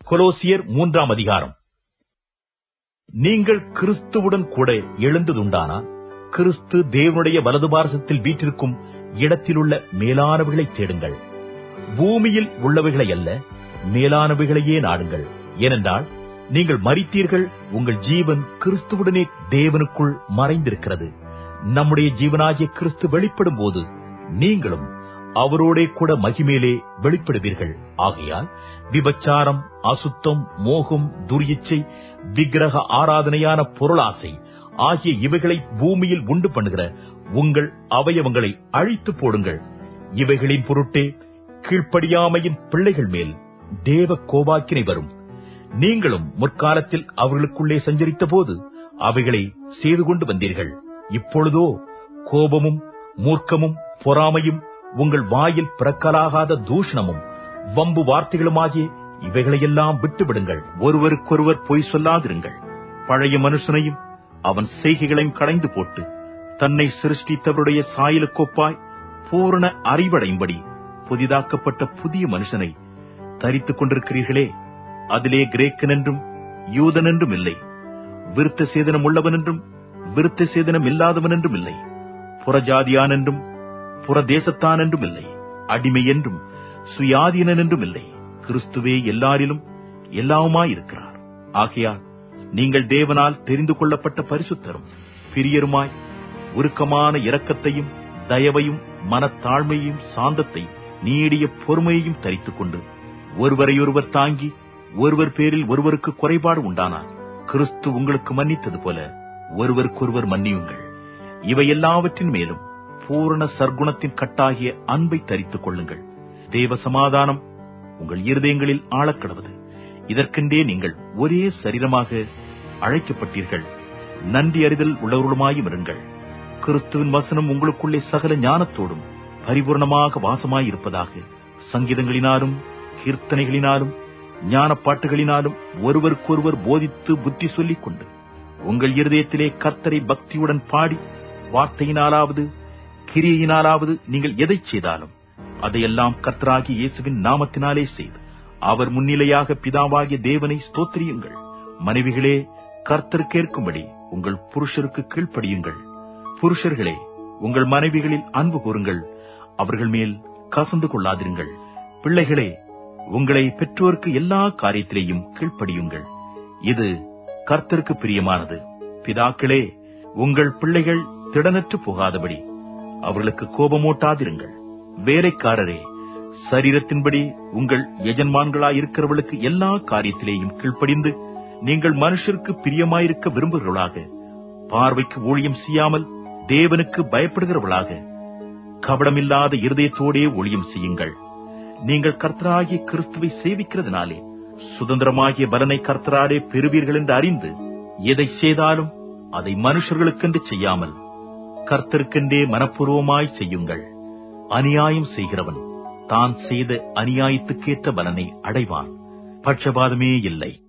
கொலோசியர் மூன்றாம் அதிகாரம் நீங்கள் கிறிஸ்துவுடன் கூட எழுந்ததுண்டானா கிறிஸ்து தேவனுடைய வலது பாரசத்தில் வீற்றிருக்கும் இடத்திலுள்ள மேலானவைகளை தேடுங்கள் பூமியில் உள்ளவைகளை அல்ல மேலானவைகளையே நாடுங்கள் ஏனென்றால் நீங்கள் மரித்தீர்கள் உங்கள் ஜீவன் கிறிஸ்துவுடனே தேவனுக்குள் மறைந்திருக்கிறது நம்முடைய ஜீவனாகிய கிறிஸ்து வெளிப்படும் போது நீங்களும் அவரோடே கூட மகிமேலே வெளிப்படுவீர்கள் ஆகையால் விபச்சாரம் அசுத்தம் மோகம் துர்யிச்சை விக்கிரக ஆராதனையான பொருளாசை ஆகிய இவைகளை பூமியில் உண்டு பண்ணுகிற உங்கள் அவயவங்களை அழித்து போடுங்கள் இவைகளின் பொருட்டே கீழ்ப்படியாமையின் பிள்ளைகள் மேல் தேவ கோபாக்கினை வரும் நீங்களும் முற்காலத்தில் அவர்களுக்குள்ளே சஞ்சரித்த போது அவைகளை செய்து கொண்டு வந்தீர்கள் இப்பொழுதோ கோபமும் மூர்க்கமும் பொறாமையும் உங்கள் வாயில் பிறக்கலாகாத தூஷணமும் வம்பு வார்த்தைகளுமாகிய இவைகளையெல்லாம் விட்டுவிடுங்கள் ஒருவருக்கொருவர் பொய் சொல்லாதிருங்கள் பழைய மனுஷனையும் அவன் செய்கைகளையும் களைந்து போட்டு தன்னை சிருஷ்டித்தவருடைய சாயலுக்கொப்பாய் பூரண அறிவடையும்படி புதிதாக்கப்பட்ட புதிய மனுஷனை தரித்துக் கொண்டிருக்கிறீர்களே அதிலே கிரேக்கன் என்றும் யூதன் என்றும் இல்லை விருத்த சேதனம் உள்ளவன் என்றும் விருத்த சேதனம் இல்லாதவன் என்றும் இல்லை புறஜாதியான் என்றும் புறதேசத்தான் என்றும் இல்லை அடிமை என்றும் சுயாதீனன் என்றும் இல்லை கிறிஸ்துவே எல்லாரிலும் எல்லாவுமாயிருக்கிறார் ஆகையால் நீங்கள் தேவனால் தெரிந்து கொள்ளப்பட்ட பரிசுத்தரும் பிரியருமாய் உருக்கமான இரக்கத்தையும் தயவையும் மனத்தாழ்மையையும் சாந்தத்தையும் நீடிய பொறுமையையும் தரித்துக் கொண்டு ஒருவரையொருவர் தாங்கி ஒருவர் பேரில் ஒருவருக்கு குறைபாடு உண்டானால் கிறிஸ்து உங்களுக்கு மன்னித்தது போல ஒருவருக்கொருவர் மன்னியுங்கள் இவை எல்லாவற்றின் மேலும் பூரண சர்க்குணத்தின் கட்டாகிய அன்பை தரித்துக் கொள்ளுங்கள் தேவ சமாதானம் உங்கள் இருதயங்களில் ஆழக்கடவது இதற்கென்றே நீங்கள் ஒரே சரீரமாக அழைக்கப்பட்டீர்கள் நன்றி அறிதல் உள்ளவர்களுமாயும் இருங்கள் கிறிஸ்துவின் வசனம் உங்களுக்குள்ளே சகல ஞானத்தோடும் பரிபூர்ணமாக வாசமாயிருப்பதாக சங்கீதங்களினாலும் கீர்த்தனைகளினாலும் ஞான பாட்டுகளினாலும் ஒருவருக்கொருவர் போதித்து புத்தி சொல்லிக் கொண்டு உங்கள் இருதயத்திலே கர்த்தரை பக்தியுடன் பாடி வார்த்தையினாலாவது கிரியையினாலாவது நீங்கள் எதைச் செய்தாலும் அதையெல்லாம் கர்த்தராகி இயேசுவின் நாமத்தினாலே செய்து அவர் முன்னிலையாக பிதாவாகிய தேவனை ஸ்தோத்திரியுங்கள் மனைவிகளே கர்த்தர் கேட்கும்படி உங்கள் புருஷருக்கு கீழ்ப்படியுங்கள் புருஷர்களே உங்கள் மனைவிகளில் அன்பு கூறுங்கள் அவர்கள் மேல் கசந்து கொள்ளாதிருங்கள் பிள்ளைகளே உங்களை பெற்றோருக்கு எல்லா காரியத்திலேயும் கீழ்ப்படியுங்கள் இது கர்த்தருக்கு பிரியமானது பிதாக்களே உங்கள் பிள்ளைகள் திடனற்று போகாதபடி அவர்களுக்கு கோபமூட்டாதிருங்கள் வேலைக்காரரே சரீரத்தின்படி உங்கள் எஜன்மான்களாயிருக்கிறவர்களுக்கு எல்லா காரியத்திலேயும் கீழ்ப்படிந்து நீங்கள் மனுஷருக்கு பிரியமாயிருக்க விரும்புகிறவர்களாக பார்வைக்கு ஊழியம் செய்யாமல் தேவனுக்கு பயப்படுகிறவர்களாக கபடமில்லாத இருதயத்தோடே ஊழியம் செய்யுங்கள் நீங்கள் கர்த்தராகிய கிறிஸ்துவை சேவிக்கிறதுனாலே சுதந்திரமாகிய பலனை கர்த்தராடே பெறுவீர்கள் என்று அறிந்து எதை செய்தாலும் அதை மனுஷர்களுக்கென்று செய்யாமல் கர்த்தருக்கென்றே மனப்பூர்வமாய் செய்யுங்கள் அநியாயம் செய்கிறவன் தான் செய்த அநியாயத்துக்கேற்ற பலனை அடைவான் பட்சபாதமே இல்லை